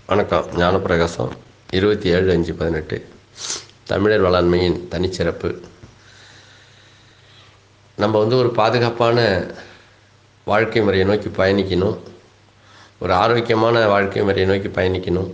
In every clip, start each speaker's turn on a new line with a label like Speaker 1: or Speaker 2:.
Speaker 1: வணக்கம் ஞானப்பிரகாசம் இருபத்தி ஏழு அஞ்சு பதினெட்டு தமிழர் வேளாண்மையின் தனிச்சிறப்பு நம்ம வந்து ஒரு பாதுகாப்பான வாழ்க்கை முறையை நோக்கி பயணிக்கணும் ஒரு ஆரோக்கியமான வாழ்க்கை முறையை நோக்கி பயணிக்கணும்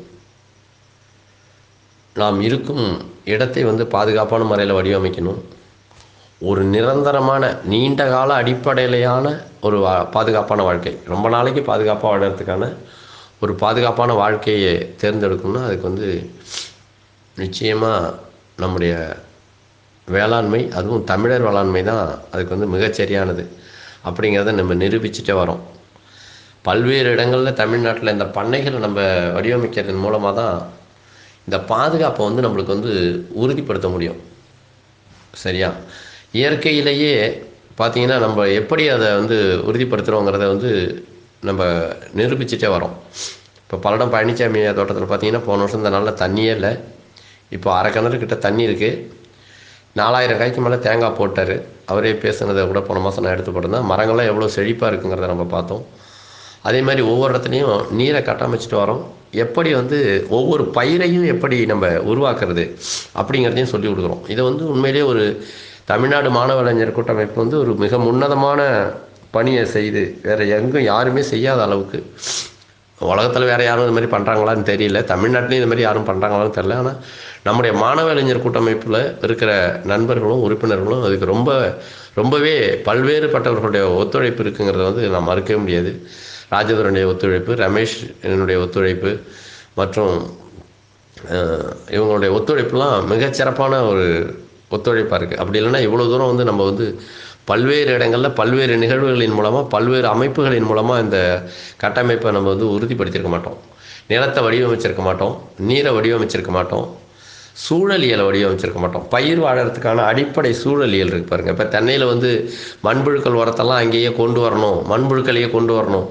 Speaker 1: நாம் இருக்கும் இடத்தை வந்து பாதுகாப்பான முறையில் வடிவமைக்கணும் ஒரு நிரந்தரமான நீண்ட கால அடிப்படையிலான ஒரு வா பாதுகாப்பான வாழ்க்கை ரொம்ப நாளைக்கு பாதுகாப்பாக வாழறதுக்கான ஒரு பாதுகாப்பான வாழ்க்கையை தேர்ந்தெடுக்கணும்னா அதுக்கு வந்து நிச்சயமாக நம்முடைய வேளாண்மை அதுவும் தமிழர் வேளாண்மை தான் அதுக்கு வந்து மிகச்சரியானது அப்படிங்கிறத நம்ம நிரூபிச்சுட்டே வரோம் பல்வேறு இடங்களில் தமிழ்நாட்டில் இந்த பண்ணைகளை நம்ம வடிவமைக்கிறதன் மூலமாக தான் இந்த பாதுகாப்பை வந்து நம்மளுக்கு வந்து உறுதிப்படுத்த முடியும் சரியா இயற்கையிலேயே பார்த்தீங்கன்னா நம்ம எப்படி அதை வந்து உறுதிப்படுத்துகிறோங்கிறத வந்து நம்ம நிரூபிச்சுட்டே வரோம் இப்போ பல்லடம் பழனிசாமி தோட்டத்தில் பார்த்தீங்கன்னா போன வருஷம் இந்த நாளில் தண்ணியே இல்லை இப்போ அரை கிணறு கிட்ட தண்ணி இருக்குது நாலாயிரம் காய்க்கு மேலே தேங்காய் போட்டார் அவரே பேசுனதை கூட போன மாதம் நான் எடுத்து போட்டிருந்தேன் மரங்கள்லாம் எவ்வளோ செழிப்பாக இருக்குங்கிறத நம்ம பார்த்தோம் அதே மாதிரி ஒவ்வொரு இடத்துலையும் நீரை கட்டமைச்சிட்டு வரோம் எப்படி வந்து ஒவ்வொரு பயிரையும் எப்படி நம்ம உருவாக்குறது அப்படிங்கிறதையும் சொல்லி கொடுக்குறோம் இதை வந்து உண்மையிலேயே ஒரு தமிழ்நாடு மாணவ இளைஞர் கூட்டமைப்பு வந்து ஒரு மிக உன்னதமான பணியை செய்து வேறு எங்கும் யாருமே செய்யாத அளவுக்கு உலகத்தில் வேறு யாரும் இது மாதிரி பண்ணுறாங்களான்னு தெரியல தமிழ்நாட்டிலையும் இது மாதிரி யாரும் பண்ணுறாங்களான்னு தெரியல ஆனால் நம்முடைய மாணவ இளைஞர் கூட்டமைப்பில் இருக்கிற நண்பர்களும் உறுப்பினர்களும் அதுக்கு ரொம்ப ரொம்பவே பல்வேறுபட்டவர்களுடைய ஒத்துழைப்பு இருக்குங்கிறத வந்து நான் மறுக்கவே முடியாது ராஜதுரனுடைய ஒத்துழைப்பு ரமேஷ் என்னுடைய ஒத்துழைப்பு மற்றும் அஹ், இவங்களுடைய ஒத்துழைப்புலாம் மிகச்சிறப்பான ஒரு ஒத்துழைப்பாக இருக்குது அப்படி இல்லைன்னா இவ்வளோ தூரம் வந்து நம்ம வந்து பல்வேறு இடங்களில் பல்வேறு நிகழ்வுகளின் மூலமாக பல்வேறு அமைப்புகளின் மூலமாக இந்த கட்டமைப்பை நம்ம வந்து உறுதிப்படுத்தியிருக்க மாட்டோம் நிலத்தை வடிவமைச்சிருக்க மாட்டோம் நீரை வடிவமைச்சிருக்க மாட்டோம் சூழலியலை வடிவமைச்சிருக்க மாட்டோம் பயிர் வாழறதுக்கான அடிப்படை சூழலியல் இருக்கு பாருங்க இப்போ தென்னையில் வந்து மண்புழுக்கள் உரத்தெல்லாம் அங்கேயே கொண்டு வரணும் மண்புழுக்களையே கொண்டு வரணும்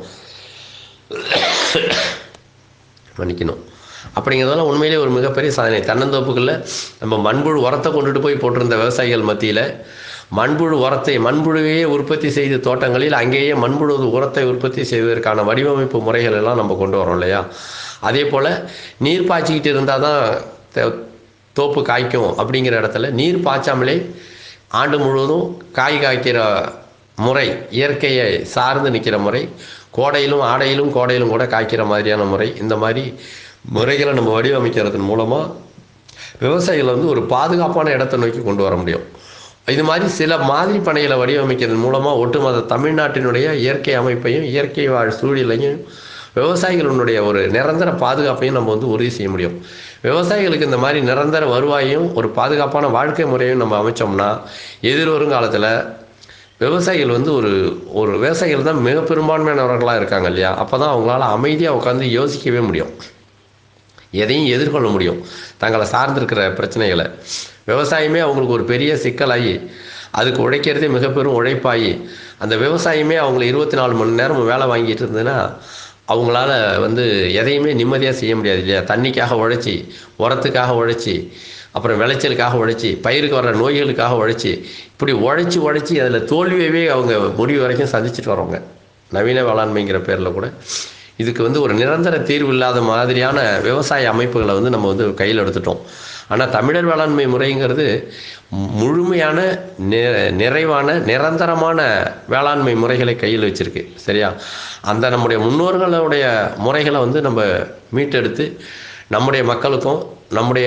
Speaker 1: மன்னிக்கணும் அப்படிங்கிறதெல்லாம் உண்மையிலே ஒரு மிகப்பெரிய சாதனை தென்னந்தோப்புகளில் நம்ம மண்புழு உரத்தை கொண்டுட்டு போய் போட்டிருந்த விவசாயிகள் மத்தியில் மண்புழு உரத்தை மண்புழுவையே உற்பத்தி செய்த தோட்டங்களில் அங்கேயே மண்புழு உரத்தை உற்பத்தி செய்வதற்கான வடிவமைப்பு முறைகள் எல்லாம் நம்ம கொண்டு வரோம் இல்லையா அதே போல் நீர் பாய்ச்சிக்கிட்டு இருந்தால் தான் தே- தோப்பு காய்க்கும் அப்படிங்கிற இடத்துல நீர் பாய்ச்சாமலே ஆண்டு முழுவதும் காய் காய்க்கிற முறை இயற்கையை சார்ந்து நிற்கிற முறை கோடையிலும் ஆடையிலும் கோடையிலும் கூட காய்க்கிற மாதிரியான முறை இந்த மாதிரி முறைகளை நம்ம வடிவமைக்கிறதன் மூலமாக விவசாயிகள் வந்து ஒரு பாதுகாப்பான இடத்தை நோக்கி கொண்டு வர முடியும் இது மாதிரி சில மாதிரி பணிகளை வடிவமைக்கிறதன் மூலமாக ஒட்டுமொத்த தமிழ்நாட்டினுடைய இயற்கை அமைப்பையும் இயற்கை வாழ் சூழலையும் விவசாயிகளுடைய ஒரு நிரந்தர பாதுகாப்பையும் நம்ம வந்து உறுதி செய்ய முடியும் விவசாயிகளுக்கு இந்த மாதிரி நிரந்தர வருவாயையும் ஒரு பாதுகாப்பான வாழ்க்கை முறையும் நம்ம அமைச்சோம்னா எதிர்வரும் காலத்தில் விவசாயிகள் வந்து ஒரு ஒரு விவசாயிகள் தான் மிக பெரும்பான்மையானவர்களாக இருக்காங்க இல்லையா அப்போ தான் அவங்களால அமைதியாக உட்காந்து யோசிக்கவே முடியும் எதையும் எதிர்கொள்ள முடியும் தங்களை சார்ந்திருக்கிற பிரச்சனைகளை விவசாயமே அவங்களுக்கு ஒரு பெரிய சிக்கலாகி அதுக்கு உழைக்கிறதே மிக பெரும் உழைப்பாகி அந்த விவசாயமே அவங்களை இருபத்தி நாலு மணி நேரம் வேலை வாங்கிட்டு இருந்ததுன்னா அவங்களால வந்து எதையுமே நிம்மதியாக செய்ய முடியாது இல்லையா தண்ணிக்காக உழைச்சி உரத்துக்காக உழைச்சி அப்புறம் விளைச்சலுக்காக உழைச்சி பயிருக்கு வர்ற நோய்களுக்காக உழைச்சி இப்படி உழைச்சி உழைச்சி அதில் தோல்வியவே அவங்க முடிவு வரைக்கும் சந்திச்சுட்டு வரவங்க நவீன வேளாண்மைங்கிற பேரில் கூட இதுக்கு வந்து ஒரு நிரந்தர தீர்வு இல்லாத மாதிரியான விவசாய அமைப்புகளை வந்து நம்ம வந்து கையில் எடுத்துட்டோம் ஆனால் தமிழர் வேளாண்மை முறைங்கிறது முழுமையான நி- நிறைவான நிரந்தரமான வேளாண்மை முறைகளை கையில் வச்சிருக்கு சரியா அந்த நம்முடைய முன்னோர்களுடைய முறைகளை வந்து நம்ம மீட்டெடுத்து நம்முடைய மக்களுக்கும் நம்முடைய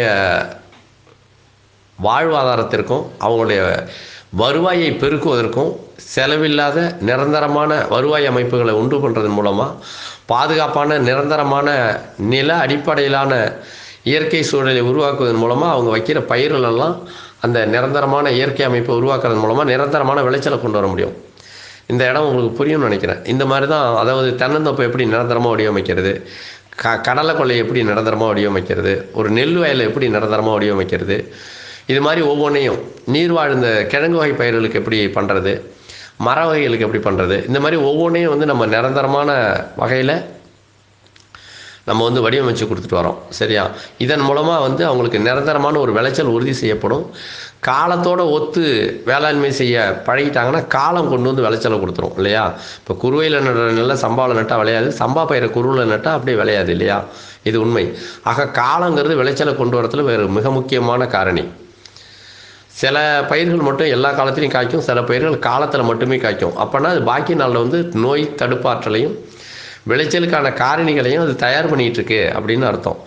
Speaker 1: வாழ்வாதாரத்திற்கும் அவங்களுடைய வருவாயை பெருக்குவதற்கும் செலவில்லாத நிரந்தரமான வருவாய் அமைப்புகளை உண்டு பண்ணுறதன் மூலமாக பாதுகாப்பான நிரந்தரமான நில அடிப்படையிலான இயற்கை சூழலை உருவாக்குவதன் மூலமாக அவங்க வைக்கிற பயிர்கள் எல்லாம் அந்த நிரந்தரமான இயற்கை அமைப்பை உருவாக்குறதன் மூலமாக நிரந்தரமான விளைச்சலை கொண்டு வர முடியும் இந்த இடம் உங்களுக்கு புரியும்னு நினைக்கிறேன் இந்த மாதிரி தான் அதாவது தென்னந்தோப்பை எப்படி நிரந்தரமாக வடிவமைக்கிறது க கடலை கொள்ளையை எப்படி நிரந்தரமாக வடிவமைக்கிறது ஒரு நெல் வயலை எப்படி நிரந்தரமாக வடிவமைக்கிறது இது மாதிரி ஒவ்வொன்றையும் நீர் வாழ்ந்த கிழங்கு வகை பயிர்களுக்கு எப்படி பண்ணுறது மர வகைகளுக்கு எப்படி பண்ணுறது இந்த மாதிரி ஒவ்வொன்றையும் வந்து நம்ம நிரந்தரமான வகையில் நம்ம வந்து வடிவமைச்சு கொடுத்துட்டு வரோம் சரியா இதன் மூலமாக வந்து அவங்களுக்கு நிரந்தரமான ஒரு விளைச்சல் உறுதி செய்யப்படும் காலத்தோட ஒத்து வேளாண்மை செய்ய பழகிட்டாங்கன்னா காலம் கொண்டு வந்து விளைச்சலை கொடுத்துரும் இல்லையா இப்போ குருவையில் நடுற நெல்லை சம்பாவில் நட்டால் விளையாது சம்பா பயிரை குருவில் நட்டால் அப்படியே விளையாது இல்லையா இது உண்மை ஆக காலங்கிறது விளைச்சலை கொண்டு வரத்துல வேறு மிக முக்கியமான காரணி சில பயிர்கள் மட்டும் எல்லா காலத்துலையும் காய்க்கும் சில பயிர்கள் காலத்தில் மட்டுமே காய்க்கும் அப்போனா அது பாக்கி நாளில் வந்து நோய் தடுப்பாற்றலையும் விளைச்சலுக்கான காரணிகளையும் அது தயார் பண்ணிகிட்டு இருக்கு அப்படின்னு அர்த்தம்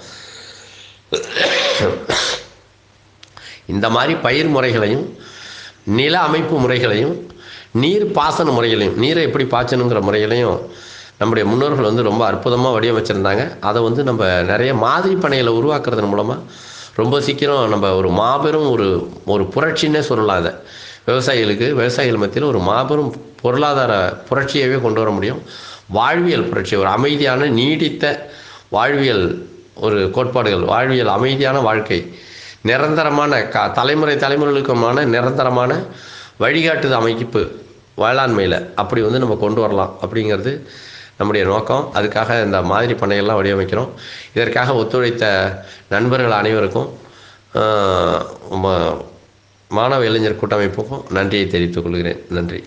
Speaker 1: இந்த மாதிரி பயிர் முறைகளையும் நில அமைப்பு முறைகளையும் நீர் பாசன முறைகளையும் நீரை எப்படி பாய்ச்சணுங்கிற முறைகளையும் நம்முடைய முன்னோர்கள் வந்து ரொம்ப அற்புதமாக வடிவமைச்சிருந்தாங்க அதை வந்து நம்ம நிறைய மாதிரி பனைகளை உருவாக்குறதன் மூலமாக ரொம்ப சீக்கிரம் நம்ம ஒரு மாபெரும் ஒரு ஒரு புரட்சின்னே சொல்லலாம் அதை விவசாயிகளுக்கு விவசாயிகள் மத்தியில் ஒரு மாபெரும் பொருளாதார புரட்சியவே கொண்டு வர முடியும் வாழ்வியல் புரட்சி ஒரு அமைதியான நீடித்த வாழ்வியல் ஒரு கோட்பாடுகள் வாழ்வியல் அமைதியான வாழ்க்கை நிரந்தரமான க தலைமுறை தலைமுறைகளுக்குமான நிரந்தரமான வழிகாட்டுது அமைப்பு வேளாண்மையில் அப்படி வந்து நம்ம கொண்டு வரலாம் அப்படிங்கிறது நம்முடைய நோக்கம் அதுக்காக இந்த மாதிரி பண்ணைகள்லாம் வடிவமைக்கிறோம் இதற்காக ஒத்துழைத்த நண்பர்கள் அனைவருக்கும் ஆஹ், ம- மாணவ இளைஞர் கூட்டமைப்புக்கும் நன்றியை தெரிவித்துக் கொள்கிறேன் நன்றி